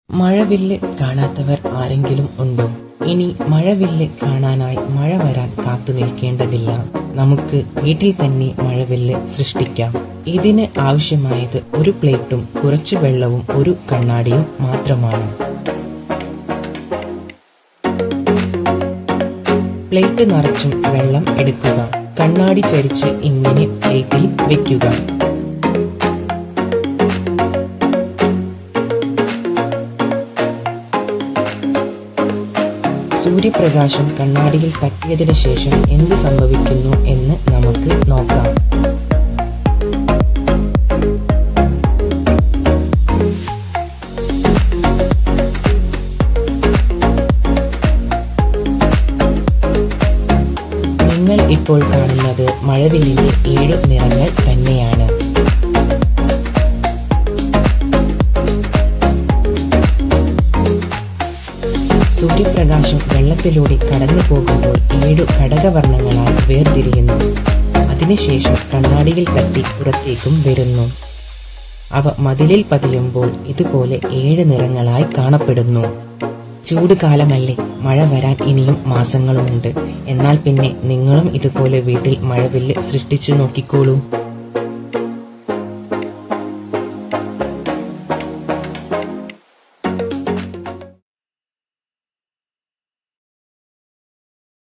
മഴവില്ല് കാണാത്തവർ ആരെങ്കിലും ഉണ്ടോ ഇനി മഴവില്ല് കാണാനായി മഴ വരാൻ കാത്തു നിൽക്കേണ്ടതില്ല നമുക്ക് വീട്ടിൽ തന്നെ മഴവില്ല് സൃഷ്ടിക്കാം ഇതിന് ആവശ്യമായത് ഒരു പ്ലേറ്റും കുറച്ചു വെള്ളവും ഒരു കണ്ണാടിയും മാത്രമാണ് പ്ലേറ്റ് നിറച്ചും വെള്ളം എടുക്കുക കണ്ണാടി ചരിച്ച് ഇങ്ങനെ പ്ലേറ്റിൽ വെക്കുക സൂര്യപ്രകാശം കണ്ണാടിയിൽ തട്ടിയതിനു ശേഷം എന്ത് സംഭവിക്കുന്നു എന്ന് നമുക്ക് നോക്കാം നിങ്ങൾ ഇപ്പോൾ കാണുന്നത് മഴവില്ലിന്റെ ഏഴു നിറങ്ങൾ തന്നെയാണ് സൂര്യപ്രകാശം വെള്ളത്തിലൂടെ കടന്നു പോകുമ്പോൾ ഏഴു ഘടകവർണ്ണങ്ങളായി വേർതിരിയുന്നു അതിനുശേഷം കണ്ണാടിയിൽ തട്ടി പുറത്തേക്കും വരുന്നു അവ മതിലിൽ പതിയുമ്പോൾ ഇതുപോലെ ഏഴ് നിറങ്ങളായി കാണപ്പെടുന്നു ചൂട് കാലമല്ലേ മഴ വരാൻ ഇനിയും മാസങ്ങളുമുണ്ട് എന്നാൽ പിന്നെ നിങ്ങളും ഇതുപോലെ വീട്ടിൽ മഴവില്ല് സൃഷ്ടിച്ചു നോക്കിക്കോളൂ